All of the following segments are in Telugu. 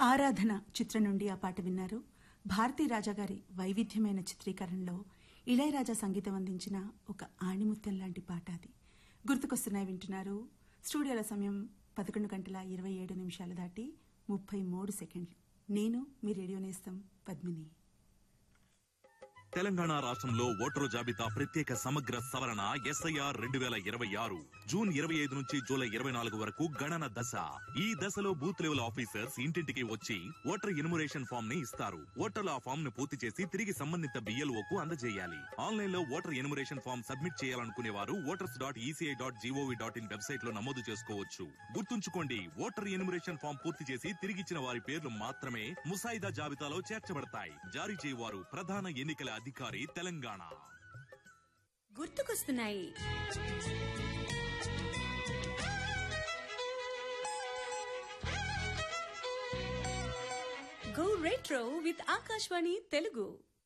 ఆరాధన చిత్రం నుండి ఆ పాట విన్నారు భారతీ రాజా గారి వైవిధ్యమైన చిత్రీకరణలో ఇళయరాజా సంగీతం అందించిన ఒక ఆణిముత్యం లాంటి పాట అది గుర్తుకొస్తున్నాయి వింటున్నారు స్టూడియోల సమయం పదకొండు గంటల ఇరవై ఏడు నిమిషాలు దాటి ముప్పై మూడు సెకండ్లు నేను మీ రేడియో నేస్తం పద్మిని తెలంగాణ రాష్ట్రంలో ఓటరు జాబితా ప్రత్యేక సమగ్ర సవరణ ఎస్ఐఆర్ రెండు వేల ఇరవై ఆరు జూన్ ఇరవై ఐదు నుంచి జూలై ఇరవై నాలుగు వరకు గణన దశ ఈ దశలో బూత్ లెవెల్ ఆఫీసర్స్ ఇంటింటికి వచ్చి ఓటర్ ఎన్యుమరేషన్ ఫామ్ ని ఇస్తారు ఓటర్లు ఆ ఫామ్ ను పూర్తి చేసి తిరిగి సంబంధిత బిఎల్ఓ కు అందజేయాలి ఆన్లైన్ లో ఓటర్ ఎన్యుమరేషన్ ఫామ్ సబ్మిట్ చేయాలనుకునే వారు voters dot ECI dot gov dot in website లో నమోదు చేసుకోవచ్చు గుర్తుంచుకోండి ఓటర్ ఎన్యుమరేషన్ ఫామ్ పూర్తి చేసి తిరిగిచ్చిన వారి పేర్లు మాత్రమే ముసాయిదా జాబితాలో చేర్చబడతాయి జారీ చేయవారు ప్రధాన ఎన్నికల అధికారి తెలంగాణ గుర్తుకొస్తున్నాయి go retro with Akashvani Telugu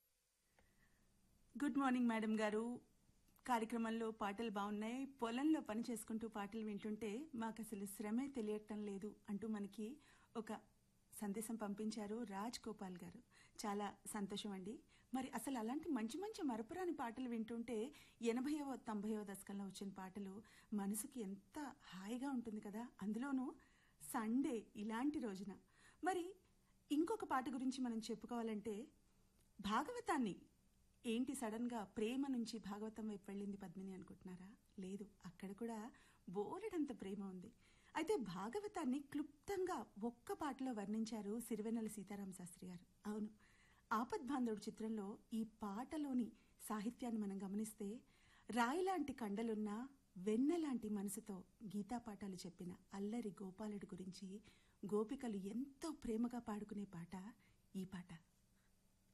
good morning madam garu కార్యక్రమంలో పాటలు బాగున్నాయి పొలంలో పని చేసుకుంటూ పాటలు వింటుంటే మాకు అసలు శ్రమే తెలియటం లేదు అంటూ మనకి ఒక సందేశం పంపించారు రాజ్ గోపాల్ గారు చాలా సంతోషం అండి మరి అసలు అలాంటి మంచి మంచి మరపురాని పాటలు వింటుంటే ఎనభైవ తొంభైవ దశకంలో వచ్చిన పాటలు మనసుకి ఎంత హాయిగా ఉంటుంది కదా అందులోనూ సండే ఇలాంటి రోజున మరి ఇంకొక పాట గురించి మనం చెప్పుకోవాలంటే భాగవతాన్ని ఏంటి సడన్ గా ప్రేమ నుంచి భాగవతం వైపు వెళ్ళింది పద్మిని అనుకుంటున్నారా లేదు అక్కడ కూడా బోలెడంత ప్రేమ ఉంది అయితే భాగవతాన్ని క్లుప్తంగా ఒక్క పాటలో వర్ణించారు సిరివెన్నెల సీతారామ శాస్త్రి గారు అవును ఆపద్బాంధవుడు చిత్రంలో ఈ పాటలోని సాహిత్యాన్ని మనం గమనిస్తే రాయిలాంటి కండలున్న వెన్నెలాంటి మనసుతో గీతా పాఠాలు చెప్పిన అల్లరి గోపాలుడి గురించి గోపికలు ఎంతో ప్రేమగా పాడుకునే పాట